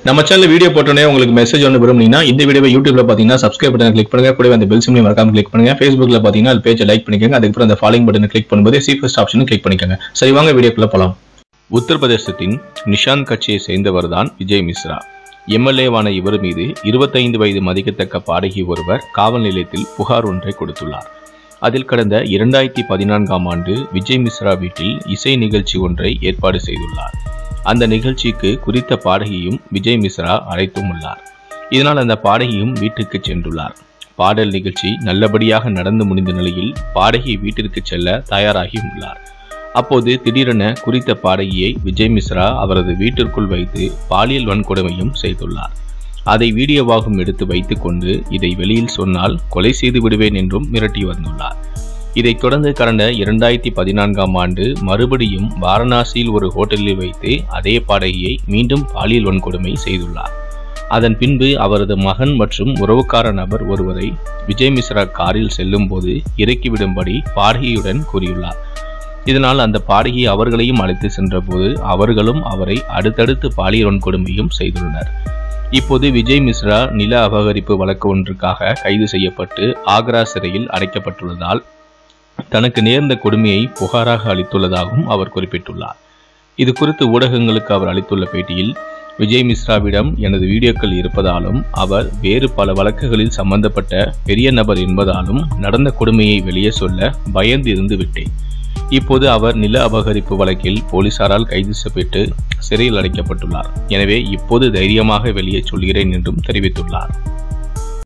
நம்ம channel video போட்டோன்னே உங்களுக்கு மெசேஜ் ஒன்று விரும்புனீங்கன்னா இந்த வீடியோவை யூடியூப்ல பார்த்தீங்கன்னா சப்ஸ்கிரைப் பட்டன் கிளிக் பண்ணுங்க கூடவே அந்த பெல் சிம்லையும் மறக்காம கிளிக் பண்ணுங்க ஃபேஸ்புக்ல பார்த்தீங்கன்னா அது பேஜை லைக் பண்ணிக்கோங்க அதுக்கப்புறம் அந்த ஃபாலோயிங் பட்டனை கிளிக் பண்ணும்போது சி ஃபர்ஸ்ட் ஆப்ஷனும் கிளிக் பண்ணிக்கோங்க சரி வாங்க வீடியோக்குள்ள போலாம் உத்தரப்பிரதேசத்தின் நிஷாந்த் கட்சியை சேர்ந்தவர் தான் விஜய் மிஸ்ரா எம்எல்ஏவான இவர் மீது இருபத்தைந்து வயது மதிக்கத்தக்க பாடகி ஒருவர் காவல் நிலையத்தில் புகார் ஒன்றை கொடுத்துள்ளார் அதில் கடந்த இரண்டாயிரத்தி பதினான்காம் ஆண்டு விஜய் மிஸ்ரா வீட்டில் இசை நிகழ்ச்சி ஒன்றை ஏற்பாடு செய்துள்ளார் அந்த நிகழ்ச்சிக்கு குறித்த பாடகியும் விஜய் மிஸ்ரா அழைத்தும் உள்ளார் இதனால் அந்த பாடகியும் வீட்டுக்கு சென்றுள்ளார் பாடல் நிகழ்ச்சி நல்லபடியாக நடந்து முடிந்த நிலையில் பாடகி வீட்டிற்கு செல்ல தயாராகி உள்ளார் அப்போது திடீரென குறித்த பாடகியை விஜய் மிஸ்ரா அவரது வீட்டிற்குள் வைத்து பாலியல் வன்கொடுமையும் செய்துள்ளார் அதை வீடியோவாகவும் எடுத்து வைத்துக்கொண்டு இதை வெளியில் சொன்னால் கொலை செய்து விடுவேன் என்றும் மிரட்டி வந்துள்ளார் இதைத் தொடர்ந்து கடந்த இரண்டாயிரத்தி பதினான்காம் ஆண்டு மறுபடியும் வாரணாசியில் ஒரு ஹோட்டலில் வைத்து அதே பாடகியை மீண்டும் பாலியல் வன்கொடுமை செய்துள்ளார் அதன் பின்பு அவரது மகன் மற்றும் உறவுக்கார நபர் ஒருவரை விஜய் மிஸ்ரா காரில் செல்லும்போது இறக்கிவிடும்படி பாடகியுடன் கூறியுள்ளார் இதனால் அந்த பாடகி அவர்களையும் அழைத்து சென்றபோது அவர்களும் அவரை அடுத்தடுத்து பாலியல் வன்கொடுமையும் செய்துள்ளனர் இப்போது விஜய் மிஸ்ரா நில அபகரிப்பு வழக்கு ஒன்றுக்காக கைது செய்யப்பட்டு ஆக்ரா சிறையில் அடைக்கப்பட்டுள்ளதால் தனக்கு நேர்ந்த கொடுமையை புகாராக அளித்துள்ளதாகவும் அவர் குறிப்பிட்டுள்ளார் இது குறித்து ஊடகங்களுக்கு அவர் அளித்துள்ள பேட்டியில் விஜய் மிஸ்ராவிடம் எனது வீடியோக்கள் இருப்பதாலும் அவர் வேறு பல வழக்குகளில் சம்பந்தப்பட்ட பெரிய நபர் என்பதாலும் நடந்த கொடுமையை வெளியே சொல்ல பயந்து இருந்து விட்டேன் இப்போது அவர் நில அபகரிப்பு வழக்கில் போலீசாரால் கைது செய்யப்பட்டு சிறையில் அடைக்கப்பட்டுள்ளார் எனவே இப்போது தைரியமாக வெளியே சொல்கிறேன் என்றும் தெரிவித்துள்ளார்